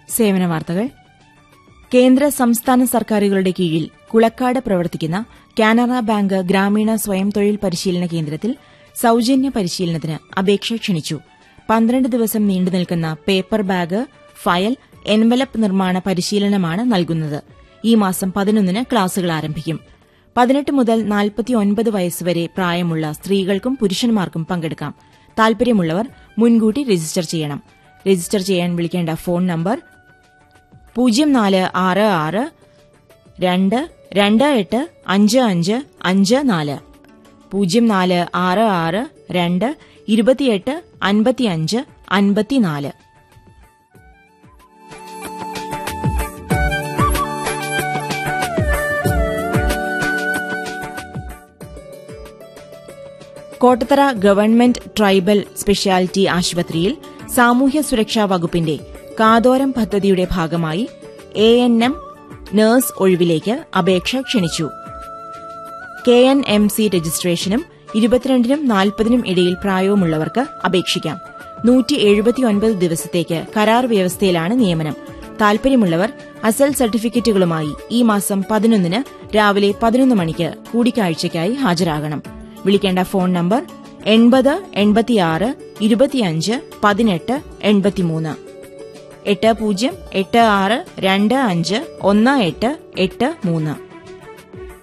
സേവന വാർത്തകൾ കേന്ദ്ര സംസ്ഥാന സർക്കാരുകളുടെ കീഴിൽ കുളക്കാട് പ്രവർത്തിക്കുന്ന കാനറ ബാങ്ക് ഗ്രാമീണ സ്വയം തൊഴിൽ പരിശീലന കേന്ദ്രത്തിൽ സൌജന്യ പരിശീലനത്തിന് അപേക്ഷ ക്ഷണിച്ചു പന്ത്രണ്ട് ദിവസം നീണ്ടുനിൽക്കുന്ന പേപ്പർ ബാഗ് ഫയൽ എൻവലപ്പ് നിർമ്മാണ പരിശീലനമാണ് നൽകുന്നത് ഈ മാസം പതിനൊന്നിന് ക്ലാസുകൾ ആരംഭിക്കും പതിനെട്ട് മുതൽ നാൽപ്പത്തിയൊൻപത് വയസ്സുവരെ പ്രായമുള്ള സ്ത്രീകൾക്കും പുരുഷന്മാർക്കും പങ്കെടുക്കാം താൽപര്യമുള്ളവർ മുൻകൂട്ടി രജിസ്റ്റർ ചെയ്യണം രജിസ്റ്റർ ചെയ്യാൻ വിളിക്കേണ്ട ഫോൺ നമ്പർ പൂജ്യം നാല് ആറ് ആറ് രണ്ട് രണ്ട് എട്ട് അഞ്ച് അഞ്ച് അഞ്ച് നാല് പൂജ്യം നാല് ആറ് ആറ് രണ്ട് ഇരുപത്തിയെട്ട് അൻപത്തിയഞ്ച് അൻപത്തിനാല് കോട്ടത്തറ ഗവൺമെന്റ് ട്രൈബൽ സ്പെഷ്യാലിറ്റി ആശുപത്രിയിൽ സാമൂഹ്യ സുരക്ഷാ വകുപ്പിന്റെ കാതോരം പദ്ധതിയുടെ ഭാഗമായി എ എൻ എം നഴ്സ് ഒഴിവിലേക്ക് അപേക്ഷ ക്ഷണിച്ചു കെ എൻ എം സി രജിസ്ട്രേഷനും ഇരുപത്തിരണ്ടിനും നാൽപ്പതിനും ഇടയിൽ പ്രായവുമുള്ളവർക്ക് അപേക്ഷിക്കാം നൂറ്റി എഴുപത്തിയൊൻപത് ദിവസത്തേക്ക് കരാർ വ്യവസ്ഥയിലാണ് നിയമനം താൽപര്യമുള്ളവർ അസൽ സർട്ടിഫിക്കറ്റുകളുമായി ഈ മാസം പതിനൊന്നിന് രാവിലെ പതിനൊന്ന് മണിക്ക് കൂടിക്കാഴ്ചയ്ക്കായി ഹാജരാകണം വിളിക്കേണ്ട ഫോൺ നമ്പർ എൺപത് എൺപത്തിയാറ് ഇരുപത്തിയഞ്ച് പതിനെട്ട് എൺപത്തിമൂന്ന് എട്ട് പൂജ്യം എട്ട് ആറ് രണ്ട് അഞ്ച് ഒന്ന് എട്ട് എട്ട് മൂന്ന്